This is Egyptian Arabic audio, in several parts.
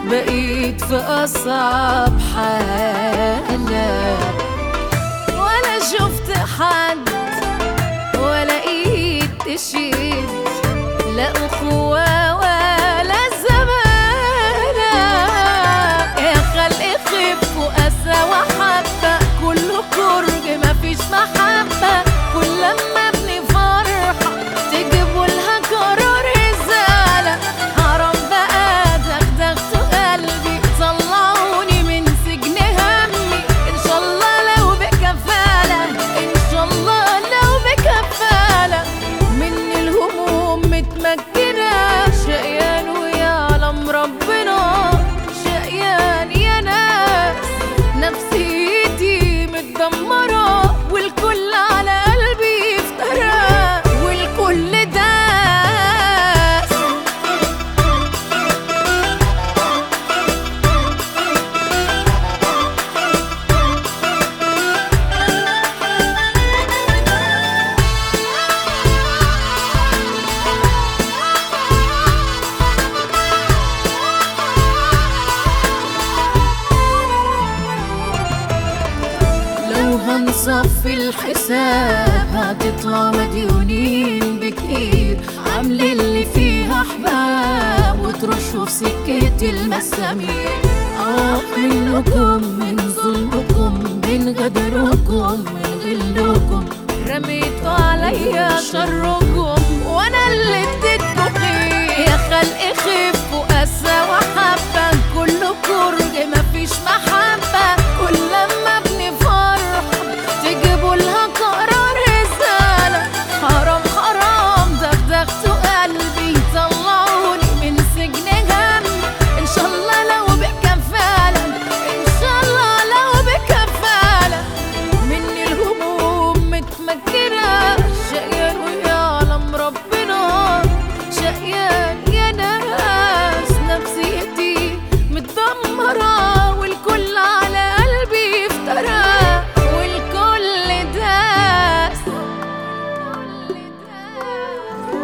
بقيت في أصعب حالة ولا شفت حد ولا ايد تشيل لا أخوة ولا زمالة يا خلق خف وأسى وحبة كله كرج مفيش محبة كل لما ابني فرحة تجيبوا لها قرار إزالة حرام بقى دغدغتوا قلبي طلعوني من سجن همي إن شاء الله لو بكفالة إن شاء الله لو بكفالة من الهموم متمكنة شقيان ويعلم ربنا شقيان يا ناس نفسيتي متدمرة والكل على قلبي افترى والكل داس لو هنصفي الحساب هتطلع مديونين بكتير عامل اللي فيها احباب وترشوا في سكة المسامير اه منكم من ظلمكم من غدركم من غلكم رميتوا عليا شركم وانا اللي اديتكم خير يا خلق خف واسى وحبه كله كرج مفيش محبه كل لما ابني فرحه تجيبوا لها قرار رساله حرام حرام دغدغتوا قلبي طلعوني من سجن همي ان شاء الله لو بكفاله ان شاء الله لو بكفاله من الهموم متمكنة شقيان ويعلم ربنا شقيان يا ناس نفسيتي متدمرة والكل على قلبي افترى والكل داس والكل داس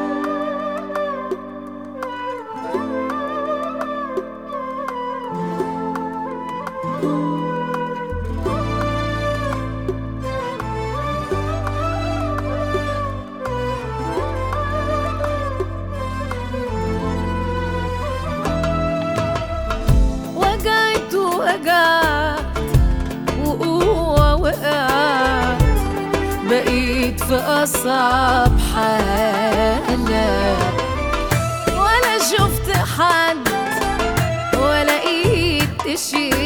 وجعت ووجعت وقوة وقعت بقيت في أصعب حالة ولا شفت حد ولا ايد تشيل